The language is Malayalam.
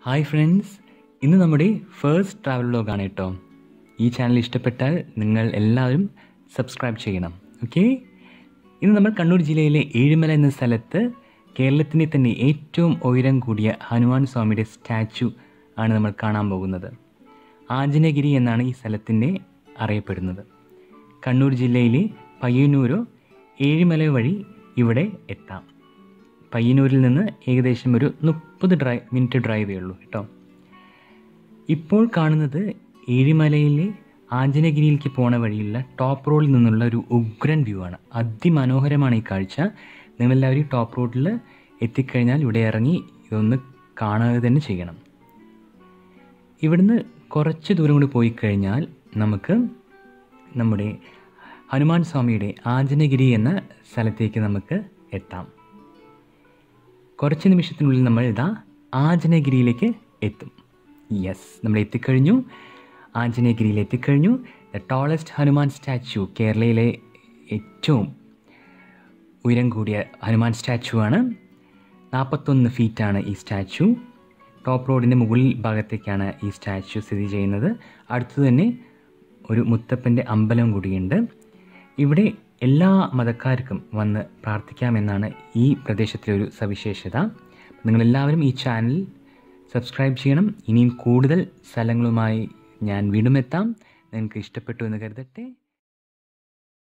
ഹായ് ഫ്രണ്ട്സ് ഇന്ന് നമ്മുടെ ഫേസ്റ്റ് ട്രാവൽ വ്ലോഗാണ് കേട്ടോ ഈ ചാനൽ ഇഷ്ടപ്പെട്ടാൽ നിങ്ങൾ എല്ലാവരും സബ്സ്ക്രൈബ് ചെയ്യണം ഓക്കെ ഇന്ന് നമ്മൾ കണ്ണൂർ ജില്ലയിലെ ഏഴിമല എന്ന സ്ഥലത്ത് കേരളത്തിൻ്റെ തന്നെ ഏറ്റവും ഉയരം കൂടിയ ഹനുമാൻ സ്വാമിയുടെ സ്റ്റാച്ചു ആണ് നമ്മൾ കാണാൻ പോകുന്നത് ആഞ്ജനഗിരി എന്നാണ് ഈ സ്ഥലത്തിൻ്റെ അറിയപ്പെടുന്നത് കണ്ണൂർ ജില്ലയിലെ പയ്യന്നൂരോ ഏഴിമല വഴി ഇവിടെ എത്താം പയ്യന്നൂരിൽ നിന്ന് ഏകദേശം ഒരു മുപ്പത് ഡ്രൈവ് മിനിറ്റ് ഡ്രൈവേ ഉള്ളൂ കേട്ടോ ഇപ്പോൾ കാണുന്നത് ഏഴിമലയിലെ ആഞ്ജനഗിരിയിലേക്ക് പോണ വഴിയുള്ള ടോപ്പ് റോഡിൽ നിന്നുള്ള ഒരു ഉഗ്രൻ വ്യൂ ആണ് അതിമനോഹരമാണ് ഈ കാഴ്ച നിങ്ങളെല്ലാവരും ടോപ്പ് റോഡിൽ എത്തിക്കഴിഞ്ഞാൽ ഇവിടെ ഇറങ്ങി ഇതൊന്ന് കാണുക തന്നെ ചെയ്യണം ഇവിടുന്ന് കുറച്ച് ദൂരം കൂടി പോയി കഴിഞ്ഞാൽ നമുക്ക് നമ്മുടെ ഹനുമാൻ സ്വാമിയുടെ ആഞ്ജനഗിരി എന്ന സ്ഥലത്തേക്ക് നമുക്ക് എത്താം കുറച്ച് നിമിഷത്തിനുള്ളിൽ നമ്മൾ ഇതാ ആഞ്ജനഗിരിയിലേക്ക് എത്തും യെസ് നമ്മൾ എത്തിക്കഴിഞ്ഞു ആഞ്ജനഗിരിയിൽ എത്തിക്കഴിഞ്ഞു ദ ടോളസ്റ്റ് ഹനുമാൻ സ്റ്റാച്ചു കേരളയിലെ ഏറ്റവും ഉയരം കൂടിയ ഹനുമാൻ സ്റ്റാച്ചു ആണ് നാൽപ്പത്തൊന്ന് ഫീറ്റാണ് ഈ സ്റ്റാച്ചു ടോപ്പ് റോഡിൻ്റെ മുകളിൽ ഭാഗത്തേക്കാണ് ഈ സ്റ്റാച്ചു സ്ഥിതി ചെയ്യുന്നത് അടുത്തു തന്നെ ഒരു മുത്തപ്പൻ്റെ അമ്പലം കൂടിയുണ്ട് ഇവിടെ എല്ലാ മതക്കാർക്കും വന്ന് പ്രാർത്ഥിക്കാമെന്നാണ് ഈ പ്രദേശത്തിലെ ഒരു സവിശേഷത നിങ്ങളെല്ലാവരും ഈ ചാനൽ സബ്സ്ക്രൈബ് ചെയ്യണം ഇനിയും കൂടുതൽ സ്ഥലങ്ങളുമായി ഞാൻ വീണ്ടും എത്താം നിങ്ങൾക്ക് ഇഷ്ടപ്പെട്ടു എന്ന് കരുതട്ടെ